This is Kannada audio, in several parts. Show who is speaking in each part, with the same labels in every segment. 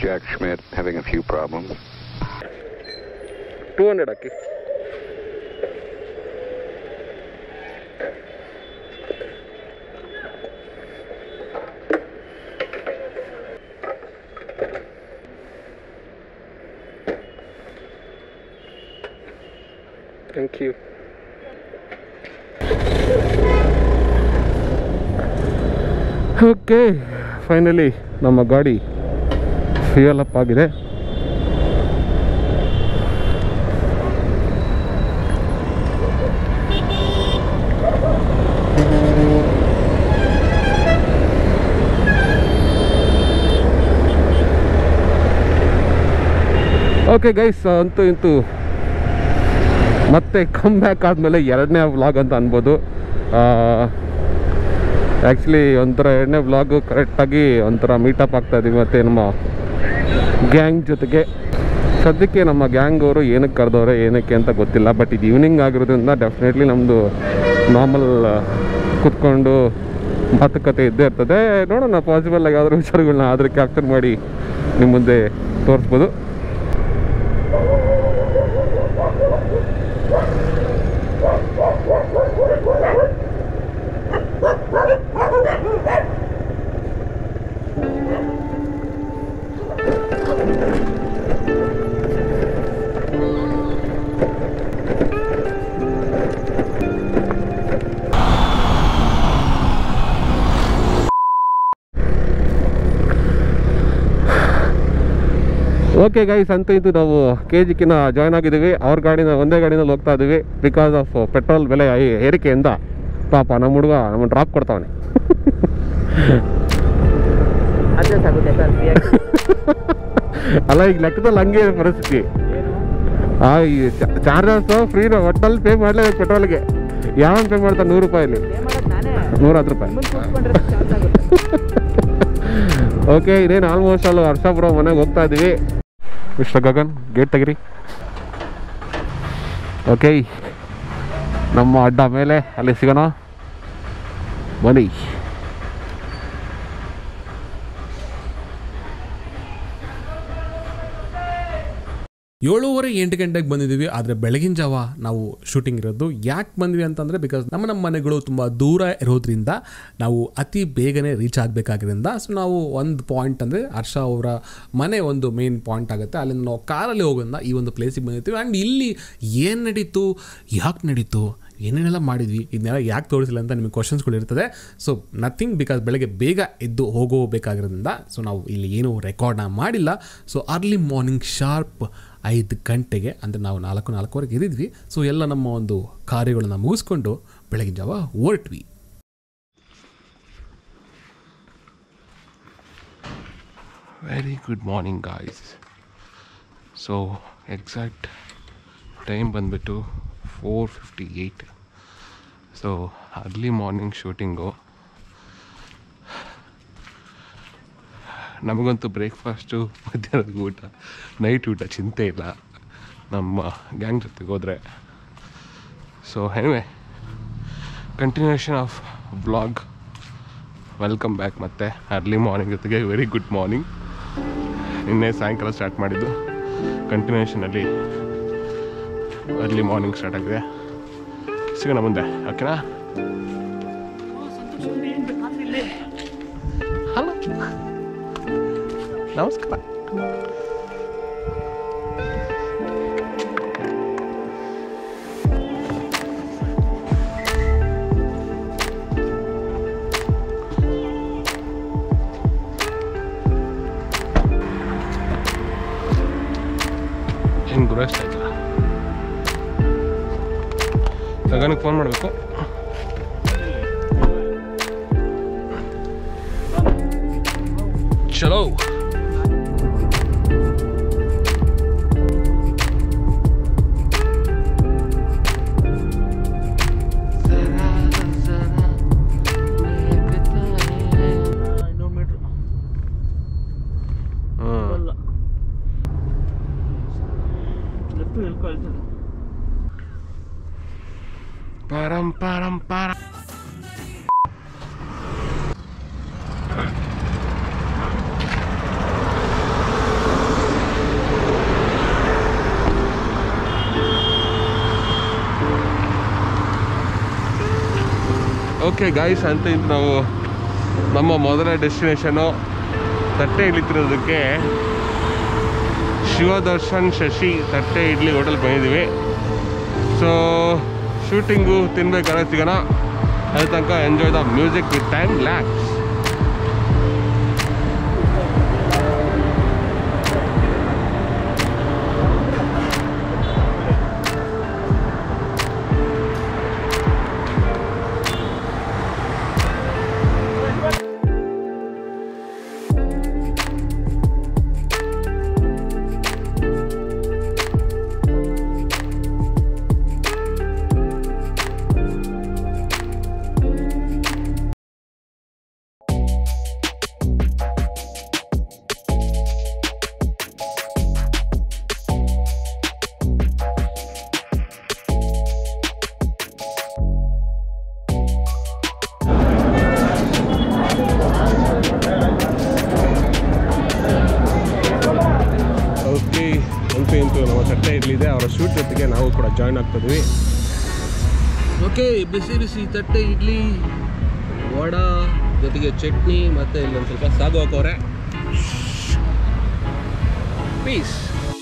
Speaker 1: Jack Schmidt having a few problems.
Speaker 2: Two hundred ಹಾಕಿ ಥ್ಯಾಂಕ್ ಯು ಓಕೆ ಫೈನಲಿ ನಮ್ಮ ಗಾಡಿ ಫ್ಯೂಯಲ್ ಅಪ್ ಆಗಿದೆ ಓಕೆ ಗೈಸ್ ಅಂತೂ ಇಂತೂ ಮತ್ತೆ ಕಮ್ ಬ್ಯಾಕ್ ಆದಮೇಲೆ ಎರಡನೇ ವ್ಲಾಗ್ ಅಂತ ಅನ್ಬೋದು ಆ್ಯಕ್ಚುಲಿ ಒಂಥರ ಎರಡನೇ ವ್ಲಾಗು ಕರೆಕ್ಟಾಗಿ ಒಂಥರ ಮೀಟಪ್ ಆಗ್ತಾ ಇದೀವಿ ಮತ್ತು ನಮ್ಮ ಗ್ಯಾಂಗ್ ಜೊತೆಗೆ ಸದ್ಯಕ್ಕೆ ನಮ್ಮ ಗ್ಯಾಂಗ್ ಅವರು ಏನಕ್ಕೆ ಕರೆದವ್ರೆ ಏನಕ್ಕೆ ಅಂತ ಗೊತ್ತಿಲ್ಲ ಬಟ್ ಇದು ಈವ್ನಿಂಗ್ ಆಗಿರೋದ್ರಿಂದ ಡೆಫಿನೆಟ್ಲಿ ನಮ್ಮದು ನಾರ್ಮಲ್ ಕುತ್ಕೊಂಡು ಮಾತುಕತೆ ಇದ್ದೇ ಇರ್ತದೆ ನೋಡೋಣ ಪಾಸಿಬಲ್ ಆಗಿ ಯಾವ್ದಾದ್ರು ವಿಚಾರಗಳನ್ನ ಆದರೆ ಕ್ಯಾಪ್ಚರ್ ಮಾಡಿ ನಿಮ್ಮ ಮುಂದೆ ತೋರಿಸ್ಬೋದು ಓಕೆ ಗೈಸ್ ಅಂತ ಇದು ನಾವು ಕೆ ಜಿಕ್ಕಿನ ಜಾಯ್ನ್ ಆಗಿದ್ದೀವಿ ಅವ್ರ ಗಾಡಿನ ಒಂದೇ ಗಾಡಿನಲ್ಲಿ ಹೋಗ್ತಾ ಇದ್ದೀವಿ ಬಿಕಾಸ್ ಆಫ್ ಪೆಟ್ರೋಲ್ ಬೆಲೆ ಏ- ಏರಿಕೆಯಿಂದ ಪಾಪ ನಮ್ಮ ಹುಡುಗ ನಮ್ಮ ಡ್ರಾಪ್ ಕೊಡ್ತಾವನೆ
Speaker 3: ಅಡ್ಜಸ್ಟ್ ಆಗುತ್ತೆ ಸರ್
Speaker 2: ಅಲ್ಲ ಈಗ ಲೆಕ್ಕದಲ್ಲಿ ಹಂಗೆ ಇದೆ ಪರಿಸ್ಥಿತಿ ಆ ಈ ಚಾರ್ಜಸ್ ಫ್ರೀ ಒಟ್ಟಲ್ಲಿ ಪೇ ಮಾಡಲೇಬೇಕು ಪೆಟ್ರೋಲ್ಗೆ ಯಾವ ಪೇ ಮಾಡ್ತಾರೆ ನೂರು ರೂಪಾಯಲ್ಲಿ
Speaker 3: ಪೇ ಮಾಡೋದು ನಾನೇ
Speaker 2: ನೂರ ಹತ್ತು ರೂಪಾಯಿ
Speaker 3: ಮುಂದೆ ಕೂತ್ಕೊಂಡ್ರೆ ಚಾರ್ಜ್ ಆಗುತ್ತೆ
Speaker 2: ಓಕೆ ಇದೇನು ಆಲ್ಮೋಸ್ಟ್ ಅಲ್ಲಿ ಹರ್ಷಾಪುರ ಮನೆಗೆ ಹೋಗ್ತಾ ಇದ್ದೀವಿ ಮಿಸ್ಟರ್ ಗಗನ್ ಗೇಟ್ ತೆಗಿರಿ ಓಕೆ ನಮ್ಮ ಅಡ್ಡ ಮೇಲೆ ಅಲ್ಲಿ ಸಿಗೋಣ ಬನ್ನಿ
Speaker 4: ಏಳುವರೆ ಎಂಟು ಗಂಟೆಗೆ ಬಂದಿದ್ದೀವಿ ಆದರೆ ಬೆಳಗಿನ ಜಾವ ನಾವು ಶೂಟಿಂಗ್ ಇರೋದು ಯಾಕೆ ಬಂದ್ವಿ ಅಂತಂದರೆ ಬಿಕಾಸ್ ನಮ್ಮ ನಮ್ಮ ಮನೆಗಳು ತುಂಬ ದೂರ ಇರೋದ್ರಿಂದ ನಾವು ಅತಿ ಬೇಗನೆ ರೀಚ್ ಆಗಬೇಕಾಗಿರೋದ್ರಿಂದ ಸೊ ನಾವು ಒಂದು ಪಾಯಿಂಟ್ ಅಂದರೆ ಹರ್ಷ ಅವರ ಮನೆ ಒಂದು ಮೇನ್ ಪಾಯಿಂಟ್ ಆಗುತ್ತೆ ಅಲ್ಲಿಂದ ನಾವು ಕಾರಲ್ಲಿ ಹೋಗೋದ್ರಿಂದ ಈ ಒಂದು ಪ್ಲೇಸಿಗೆ ಬಂದಿರ್ತೀವಿ ಆ್ಯಂಡ್ ಇಲ್ಲಿ ಏನು ನಡೀತು ಯಾಕೆ ನಡೀತು ಏನೇನೆಲ್ಲ ಮಾಡಿದ್ವಿ ಇದನ್ನೆಲ್ಲ ಯಾಕೆ ತೋರಿಸಿಲ್ಲ ಅಂತ ನಿಮಗೆ ಕ್ವಶನ್ಸ್ಗಳು ಇರ್ತದೆ ಸೊ ನಥಿಂಗ್ ಬಿಕಾಸ್ ಬೆಳಗ್ಗೆ ಬೇಗ ಎದ್ದು ಹೋಗೋಬೇಕಾಗಿರೋದ್ರಿಂದ ಸೊ ನಾವು ಇಲ್ಲಿ ಏನೂ ರೆಕಾರ್ಡ್ನ ಮಾಡಿಲ್ಲ ಸೊ ಅರ್ಲಿ ಮಾರ್ನಿಂಗ್ ಶಾರ್ಪ್ ಐದು ಗಂಟೆಗೆ ಅಂದರೆ ನಾವು ನಾಲ್ಕು ನಾಲ್ಕುವರೆಗೆ ಇದ್ದಿದ್ವಿ ಸೊ ಎಲ್ಲ ನಮ್ಮ ಒಂದು ಕಾರ್ಯಗಳನ್ನ ಮುಗಿಸ್ಕೊಂಡು ಬೆಳಗಿನ ಜಾವ ಹೊರಟ್ವಿ
Speaker 5: very good morning guys so exact time ಬಂದುಬಿಟ್ಟು four fifty eight so early morning shooting ನಮಗಂತೂ ಬ್ರೇಕ್ಫಾಸ್ಟು ಮಧ್ಯಾಹ್ನದ ಊಟ ನೈಟ್ ಊಟ ಚಿಂತೆ ಇಲ್ಲ ನಮ್ಮ ಗ್ಯಾಂಗ್ ಜೊತೆಗೆ ಹೋದರೆ so anyway continuation of vlog welcome back ಮತ್ತೆ ಅರ್ಲಿ ಮಾರ್ನಿಂಗ್ ಜೊತೆಗೆ ವೆರಿ ಗುಡ್ ಮಾರ್ನಿಂಗ್ ನಿನ್ನೆ ಸಾಯಂಕಾಲ ಸ್ಟಾರ್ಟ್ ಮಾಡಿದ್ದು ಕಂಟಿನ್ಯೂಷನಲ್ಲಿ ಅರ್ಲಿ ಮಾರ್ನಿಂಗ್ ಸ್ಟಾರ್ಟ್ ಆಗಿದೆ ಸಿಗೋಣ ಮುಂದೆ ಓಕೆನಾ ಹಲೋ ನಮಸ್ಕಾರ ಏನು ಗುರಾಯಿಸ್ತಾ ಇದ್ದೀರಾ ಗಗನಕ್ಕೆ ಫೋನ್ ಮಾಡಬೇಕು ಚಲೋ
Speaker 3: ಇನ್ನೂರು ಮೀಟ್ರ್
Speaker 5: ಹ್ಞೂ
Speaker 3: ಲೆಫ್ಟ್ ನಿಲ್ಕೊಳ್ತೀನಿ
Speaker 5: ಪರಂ ಪರಂ ಪರ ಓಕೆ ಗಾಯ್ಸ್ ಅಂತ ಇದು ನಾವು ನಮ್ಮ ಮೊದಲ ಡೆಸ್ಟಿನೇಷನು ತಟ್ಟೆ ಇಳಿತಿರೋದಕ್ಕೆ ಶಿವದರ್ಶನ್ ಶಶಿ ತಟ್ಟೆ ಇಡ್ಲಿ ಹೋಟೆಲ್ ಬಂದಿದ್ದೀವಿ ಸೊ ಶೂಟಿಂಗು ತಿನ್ಬೇಕಾದ್ರೆ ಸಿಗೋಣ ಅಲ್ಲಿ ತನಕ enjoy the music with time lapse okay ಅಂತೂ ಇಂತೂ ನಮ್ಮ ತಟ್ಟೆ ಇಡ್ಲಿದೆ ಅವರ ಶೂಟ್ ಜೊತೆಗೆ ನಾವು ಕೂಡ ಜಾಯ್ನ್ ಆಗ್ತಿದ್ವಿ ಓಕೆ ಬಿಸಿ ಬಿಸಿ ತಟ್ಟೆ ಇಡ್ಲಿ ವಡಾ ಜೊತೆಗೆ ಚಟ್ನಿ ಮತ್ತು ಇಲ್ಲೊಂದು ಸ್ವಲ್ಪ ಸಾಗು ಹಾಕೋರೆ ಪೀಸ್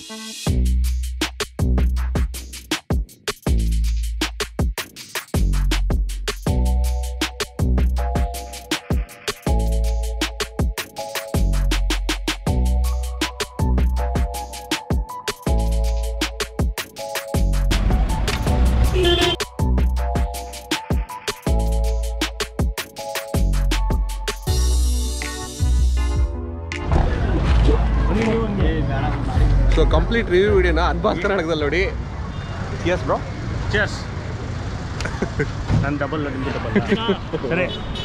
Speaker 5: ಸೊ ಕಂಪ್ಲೀಟ್ ರಿವ್ಯೂ ವಿಡಿಯೋನ ಅನ್ಬಾಸ್ ಕರ್ನಾಟಕದಲ್ಲಿ ನೋಡಿ ಎಸ್ ಬ್ರೋ
Speaker 3: ಚೇರ್ಸ್ ನಾನು ಡಬಲ್ ನಿಮ್ದು ಡಬಲ್ ಸರಿ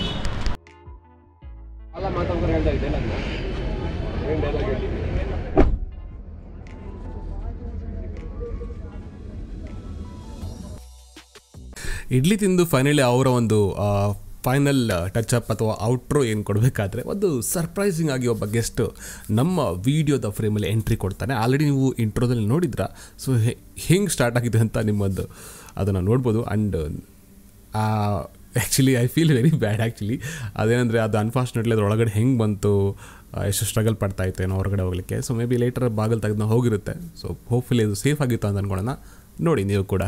Speaker 4: ಇಡ್ಲಿ ತಿಂದು ಫೈನಲಿ ಅವರ ಒಂದು ಫೈನಲ್ ಟಚ್ ಅಪ್ ಅಥವಾ ಔಟ್ರೋ ಏನು ಕೊಡಬೇಕಾದ್ರೆ ಒಂದು ಸರ್ಪ್ರೈಸಿಂಗ್ ಆಗಿ ಒಬ್ಬ ಗೆಸ್ಟ್ ನಮ್ಮ ವಿಡಿಯೋದ ಫ್ರೇಮಲ್ಲಿ ಎಂಟ್ರಿ ಕೊಡ್ತಾನೆ ಆಲ್ರೆಡಿ ನೀವು ಇಂಟ್ರೋದಲ್ಲಿ ನೋಡಿದ್ರ ಸೊ ಹೆಂಗೆ ಸ್ಟಾರ್ಟ್ ಆಗಿದೆ ಅಂತ ನಿಮ್ಮದು ಅದನ್ನು ನೋಡ್ಬೋದು and actually I feel very bad actually ಅದೇನೆಂದರೆ ಅದು ಅನ್ಫಾರ್ಚುನೇಟ್ಲಿ ಅದ್ರ ಒಳಗಡೆ ಹೆಂಗೆ ಬಂತು ಆ, ಎಷ್ಟು ಸ್ಟ್ರಗಲ್ ಪಡ್ತಾ ಇತ್ತು ಏನೋ ಹೊರಗಡೆ ಹೋಗಲಿಕ್ಕೆ ಸೊ ಮೇ ಬಿ ಲೇಟರ್ ಬಾಗಿಲು ತೆಗೆದು ಹೋಗಿರುತ್ತೆ ಸೊ ಹೋಪ್ಫುಲಿ ಇದು ಸೇಫ್ ಆಗಿತ್ತು ಅಂತ ಅನ್ಕೊಳ್ಳೋಣ ನೋಡಿ ನೀವು ಕೂಡ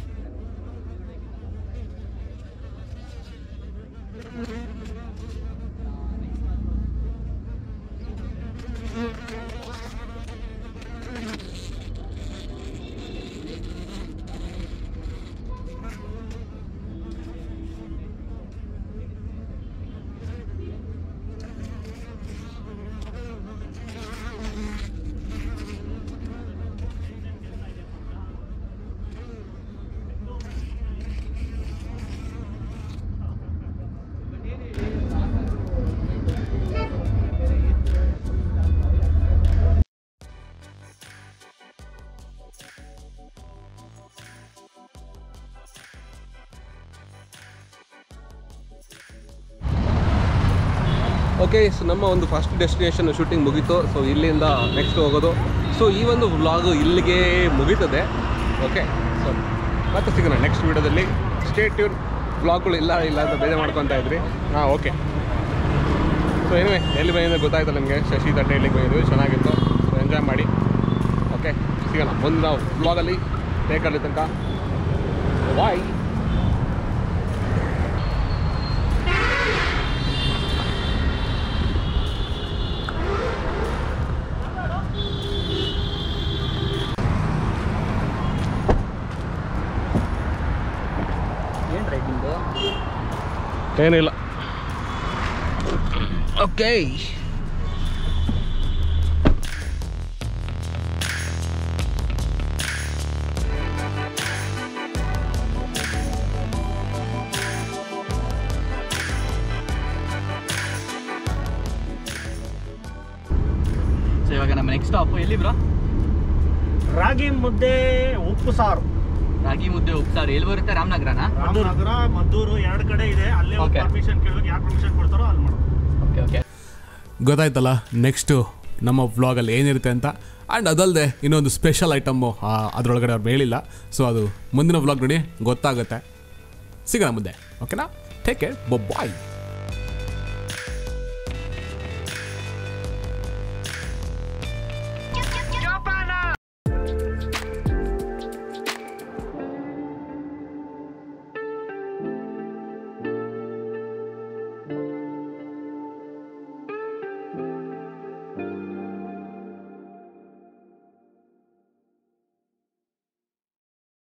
Speaker 5: ಓಕೆ ಸೊ ನಮ್ಮ ಒಂದು ಫಸ್ಟ್ ಡೆಸ್ಟಿನೇಷನ್ ಶೂಟಿಂಗ್ ಮುಗೀತು ಸೊ ಇಲ್ಲಿಂದ ನೆಕ್ಸ್ಟ್ ಹೋಗೋದು ಸೊ ಈ ಒಂದು ವ್ಲಾಗು ಇಲ್ಲಿಗೆ ಮುಗೀತದೆ ಓಕೆ ಸೊ ಮತ್ತೆ ಸಿಗೋಣ ನೆಕ್ಸ್ಟ್ ವೀಡಿಯೋದಲ್ಲಿ ಸ್ಟೇಟ್ ಟ್ಯೂನ್ ವ್ಲಾಗ್ಗಳು ಇಲ್ಲ ಇಲ್ಲ ಅಂತ ಬೇಜಾರು ಮಾಡ್ಕೊತಾ ಇದ್ರಿ ಹಾಂ ಓಕೆ ಸೊ ಏನಿವೆ ಎಲ್ಲಿ ಬಂದಿದೆ ಗೊತ್ತಾಯ್ತು ನಿಮಗೆ ಶಶಿ ತಟ್ಟೆ ಇಲ್ಲಿಗೆ ಬಂದಿದ್ವಿ ಚೆನ್ನಾಗಿತ್ತು ಸೊ ಎಂಜಾಯ್ ಮಾಡಿ ಓಕೆ ಸಿಗೋಣ ಮುಂದಿನ ವ್ಲಾಗಲ್ಲಿ ಬೇಕಲ್ಲಿ ತನಕ ಬಾಯ್
Speaker 3: ಏನು ರೈಟಿಂಗು
Speaker 5: ಏನಿಲ್ಲ ಓಕೆ
Speaker 6: ಸೊ ಇವಾಗ ನಮ್ಮ ನೆಕ್ಸ್ಟ್ ಸ್ಟಾಪ್ ಎಲ್ಲಿ ಬ್ರೋ
Speaker 3: ರಾಗಿ ಮುದ್ದೆ ಉಪ್ಪು ಸಾರು
Speaker 6: ರಾಗಿ ಮುದ್ದೆ ಉಪ್ಸಾರು ಎಲ್ಲಿ ಬರುತ್ತೆ ರಾಮನಗರನಾ
Speaker 3: ರಾಮನಗರ ಮದ್ದೂರು ಎರಡು ಕಡೆ ಇದೆ ಅಲ್ಲೇ
Speaker 6: Okay.
Speaker 3: ಪರ್ಮಿಷನ್ ಕೇಳಿದಾಗ ಯಾರು ಪರ್ಮಿಷನ್ ಕೊಡ್ತಾರೋ ಅಲ್ಲಿ ಮಾಡೋದು
Speaker 6: ಓಕೆ ಓಕೆ
Speaker 4: ಗೊತ್ತಾಯ್ತಲ್ಲ ನೆಕ್ಸ್ಟು ನಮ್ಮ ವ್ಲಾಗಲ್ಲಿ ಏನಿರುತ್ತೆ ಅಂತ ಆ್ಯಂಡ್ ಅದಲ್ಲದೆ ಇನ್ನೊಂದು ಸ್ಪೆಷಲ್ ಐಟಮ್ಮು ಅದರೊಳಗಡೆ ಅವ್ರು ಹೇಳಿಲ್ಲ ಸೊ ಅದು ಮುಂದಿನ ವ್ಲಾಗ್ ನೋಡಿ ಗೊತ್ತಾಗುತ್ತೆ ಸಿಗೋಣ ಮುಂದೆ ಓಕೆನಾ ಟೇಕ್ ಕೇರ್ ಬಾಯ್